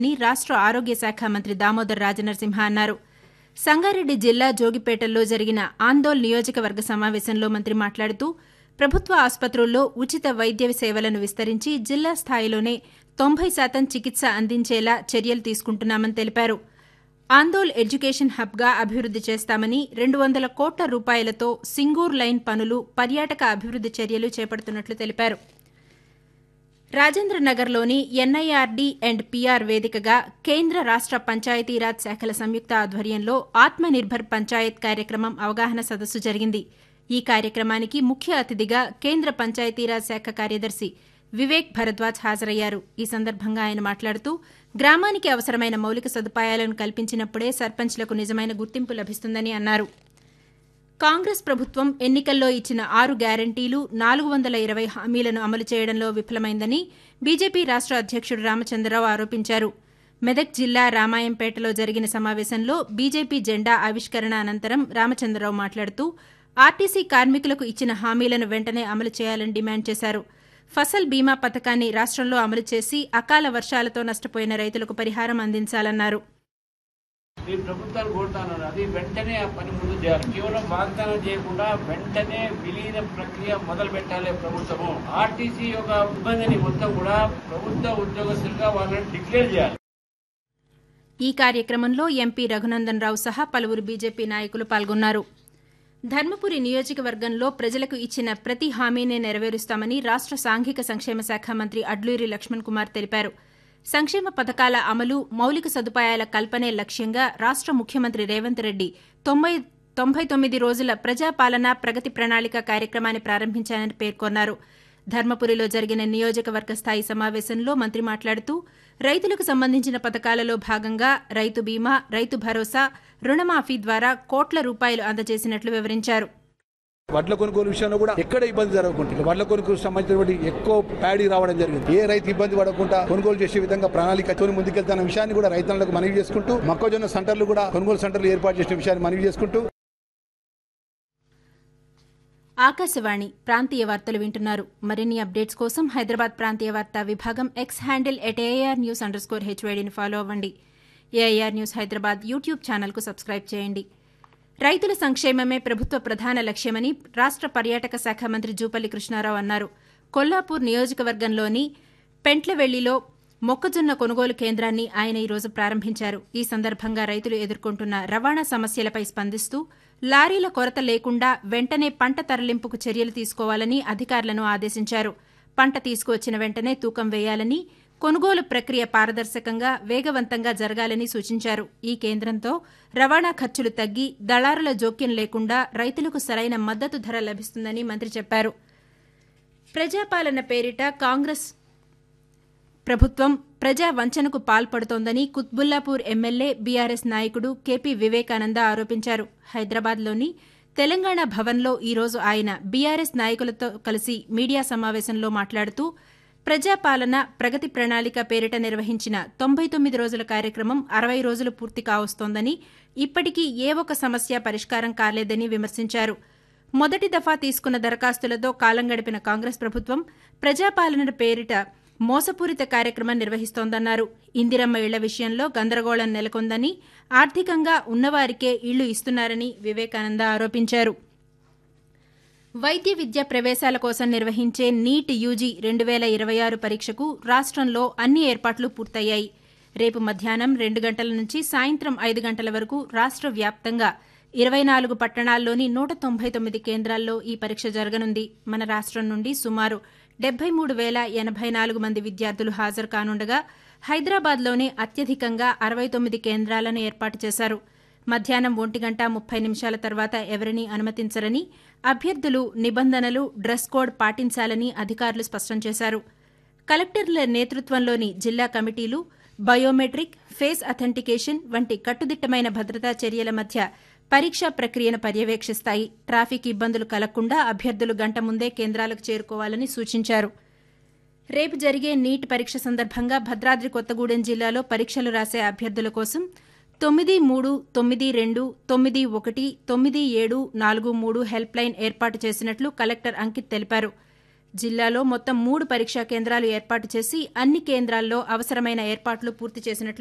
అని రాష్ట్ర ఆరోగ్య శాఖ మంత్రి దామోదర్ రాజనరసింహ అన్నారు సంగారెడ్డి జిల్లా జోగిపేటలో జరిగిన ఆందోళ్ నియోజకవర్గ సమావేశంలో మంత్రి మాట్లాడుతూ ప్రభుత్వ ఆసుపత్రుల్లో ఉచిత వైద్య సేవలను విస్తరించి జిల్లా స్థాయిలోనే తొంభై శాతం చికిత్స అందించేలా చర్యలు తీసుకుంటున్నామని తెలిపారు ఆందోళ్ ఎడ్యుకేషన్ హబ్గా అభివృద్ది చేస్తామని రెండు వందల కోట్ల రూపాయలతో సింగూర్ లైన్ పనులు పర్యాటక అభివృద్ది చర్యలు చేపడుతున్నట్లు తెలిపారు రాజేంద్రనగర్లోని ఎన్ఐఆర్డీ అండ్ పీఆర్ వేదికగా కేంద్ర రాష్ట పంచాయతీరాజ్ శాఖల సంయుక్త ఆధ్వర్యంలో ఆత్మనిర్భర్ పంచాయత్ కార్యక్రమం అవగాహన సదస్సు జరిగింది ఈ కార్యక్రమానికి ముఖ్య అతిథిగా కేంద్ర పంచాయతీరాజ్ శాఖ కార్యదర్శి వివేక్ భరద్వాజ్ హాజరయ్యారు ఈ సందర్భంగా ఆయన మాట్లాడుతూ గ్రామానికి అవసరమైన మౌలిక సదుపాయాలను కల్పించినప్పుడే సర్పంచ్లకు నిజమైన గుర్తింపు లభిస్తుందని అన్నారు కాంగ్రెస్ ప్రభుత్వం ఎన్నికల్లో ఇచ్చిన ఆరు గ్యారంటీలు నాలుగు వందల ఇరవై హామీలను అమలు చేయడంలో విఫలమైందని బీజేపీ రాష్ట అధ్యక్షుడు రామచంద్రరావు ఆరోపించారు మెదక్ జిల్లా రామాయంపేటలో జరిగిన సమావేశంలో బీజేపీ జెండా ఆవిష్కరణ అనంతరం రామచంద్రరావు మాట్లాడుతూ ఆర్టీసీ కార్మికులకు ఇచ్చిన హామీలను వెంటనే అమలు చేయాలని డిమాండ్ చేశారు ఫసల్ బీమా పథకాన్ని రాష్టంలో అమలు చేసి అకాల వర్షాలతో నష్టపోయిన రైతులకు పరిహారం అందించాలన్నారు ఈ ప్రభుత్వాలు కోరుతాను అది వెంటనే ఆ పని ముందు చేయాలి కేవలం వాగ్దానం చేయకుండా వెంటనే విలీన ప్రక్రియ మొదలు పెట్టాలి ప్రభుత్వము ఆర్టీసీ యొక్క ఇబ్బందిని మొత్తం కూడా ప్రభుత్వ ఉద్యోగస్తులుగా వాళ్ళని డిక్లేర్ చేయాలి ఈ కార్యక్రమంలో ఎంపీ రఘునందన్ రావు సహా పలువురు బీజేపీ నాయకులు పాల్గొన్నారు ధర్మపురి నియోజకవర్గంలో ప్రజలకు ఇచ్చిన ప్రతి హామీని నెరవేరుస్తామని రాష్ట సాంఘిక సంక్షేమ శాఖ మంత్రి అడ్లూరి లక్ష్మణ్ కుమార్ తెలిపారు సంక్షేమ పథకాల అమలు మౌలిక సదుపాయాల కల్పనే లక్ష్యంగా రాష్ట ముఖ్యమంత్రి రేవంత్ రెడ్డి తొంభై తొంభై తొమ్మిది రోజుల ప్రజాపాలన ప్రగతి ప్రణాళిక కార్యక్రమాన్ని ప్రారంభించారని పేర్కొన్నారు ధర్మపురిలో జరిగిన నియోజకవర్గ స్థాయి సమావేశంలో మంత్రి మాట్లాడుతూ రైతులకు సంబంధించిన పథకాలలో భాగంగా రైతు బీమా రైతు భరోసా రుణమాఫీ ద్వారా కోట్ల రూపాయలు అందజేసినట్లు వివరించారు వడ్ల కొనుగోలు విషయంలో కూడా ఎక్కడ ఇబ్బంది జరగకుండా వడ్ల కొనుగోలు సంబంధించినటువంటి ఎక్కువ ప్యాడీ రావడం జరిగింది ఏ రైతు ఇబ్బంది పడకుండా కొనుగోలు చేసే విధంగా ప్రణాళికతో ముందుకెళ్తున్న విషయాన్ని కూడా రైతులకు మనవి చేసుకుంటూ మొక్కజొన్న సెంటర్లు కూడా కొనుగోలు సెంటర్లు ఏర్పాటు చేసిన విషయాన్ని మనవి చేసుకుంటూ ఆకాశవాణి ప్రాంతీయ వార్తలు వింటున్నారు మరిన్ని అప్డేట్స్ కోసం హైదరాబాద్ ప్రాంతీయ వార్తా విభాగం X handle at AIR news underscore హెచ్వేడిని ఫాలో అవ్వండి ఏఐఆర్ న్యూస్ హైదరాబాద్ యూట్యూబ్ ఛానల్కు సబ్స్క్రైబ్ చేయండి రైతుల సంక్షేమమే ప్రభుత్వ ప్రధాన లక్ష్యమని రాష్ట పర్యాటక శాఖ మంత్రి జూపల్లి కృష్ణారావు అన్నారు కొల్లాపూర్ నియోజకవర్గంలోని పెంట్లవెల్లిలో మొక్కజొన్న కొనుగోలు కేంద్రాన్ని ఆయన ఈరోజు ప్రారంభించారు ఈ సందర్భంగా రైతులు ఎదుర్కొంటున్న రవాణా సమస్యలపై స్పందిస్తూ లారీల కొరత లేకుండా వెంటనే పంట తరలింపుకు చర్యలు తీసుకోవాలని అధికారులను ఆదేశించారు పంట తీసుకువచ్చిన వెంటనే తూకం వేయాలని కొనుగోలు ప్రక్రియ పారదర్శకంగా వేగవంతంగా జరగాలని సూచించారు ఈ కేంద్రంతో రవాణా ఖర్చులు తగ్గి దళారుల జోక్యం లేకుండా రైతులకు సరైన మద్దతు ధర లభిస్తుందని మంత్రి చెప్పారు ప్రజాపాలన పేరిట కాంగ్రెస్ ప్రభుత్వం ప్రజా వంచనకు పాల్పడుతోందని కుత్బుల్లాపూర్ ఎమ్మెల్యే బీఆర్ఎస్ నాయకుడు కేపీ వివేకానంద ఆరోపించారు హైదరాబాద్లోని తెలంగాణ భవన్లో ఈరోజు ఆయన బీఆర్ఎస్ నాయకులతో కలిసి మీడియా సమావేశంలో మాట్లాడుతూ ప్రజాపాలన ప్రగతి ప్రణాళిక పేరిట నిర్వహించిన తొంభై తొమ్మిది రోజుల కార్యక్రమం అరవై రోజులు పూర్తి కావస్తోందని ఇప్పటికీ ఏ ఒక్క సమస్య పరిష్కారం కాలేదని విమర్శించారు మొదటి దఫా తీసుకున్న దరఖాస్తులతో కాలం గడిపిన కాంగ్రెస్ ప్రభుత్వం ప్రజాపాలన పేరిట మోసపూరిత కార్యక్రమం నిర్వహిస్తోందన్నారు ఇందిరమ్మ ఇళ్ల విషయంలో గందరగోళం నెలకొందని ఆర్థికంగా ఉన్నవారికే ఇళ్లు ఇస్తున్నారని వివేకానంద ఆరోపించారు వైద్య విద్య ప్రవేశాల కోసం నిర్వహించే నీట్ యూజీ రెండు వేల ఇరవై ఆరు పరీక్షకు రాష్ట్రంలో అన్ని ఏర్పాట్లు పూర్తయ్యాయి రేపు మధ్యాహ్నం రెండు గంటల నుంచి సాయంత్రం ఐదు గంటల వరకు రాష్ట్ర వ్యాప్తంగా ఇరవై నాలుగు పట్టణాల్లోని నూట తొంభై తొమ్మిది కేంద్రాల్లో ఈ పరీక్ష జరగనుంది మన రాష్ట్రం నుండి సుమారు డెబ్బై మూడు వేల ఎనభై నాలుగు మంది విద్యార్థులు హాజరు కానుండగా హైదరాబాద్లోనే అత్యధికంగా అరవై తొమ్మిది కేంద్రాలను ఏర్పాటు చేశారు మధ్యాహ్నం ఒంటి గంట ముప్పై నిమిషాల తర్వాత ఎవరినీ అనుమతించరని అభ్యర్థులు నిబంధనలు డ్రెస్ కోడ్ పాటించాలని అధికారులు స్పష్టం చేశారు కలెక్టర్ల నేతృత్వంలోని జిల్లా కమిటీలు బయోమెట్రిక్ ఫేస్ అథెంటికేషన్ వంటి కట్టుదిట్టమైన భద్రతా చర్యల మధ్య పరీక్షా ప్రక్రియను పర్యవేక్షిస్తాయి ట్రాఫిక్ ఇబ్బందులు కలగకుండా అభ్యర్థులు గంట ముందే కేంద్రాలకు చేరుకోవాలని సూచించారు రేపు జరిగే నీట్ పరీక్ష సందర్భంగా భద్రాద్రి కొత్తగూడెం జిల్లాలో పరీక్షలు రాసే అభ్యర్థుల కోసం తొమ్మిది మూడు తొమ్మిది రెండు తొమ్మిది ఒకటి తొమ్మిది ఏడు నాలుగు మూడు హెల్ప్ లైన్ ఏర్పాటు చేసినట్లు కలెక్టర్ అంకిత్ తెలిపారు జిల్లాలో మొత్తం మూడు పరీక్షా కేంద్రాలు ఏర్పాటు చేసి అన్ని కేంద్రాల్లో అవసరమైన ఏర్పాట్లు పూర్తి చేసినట్లు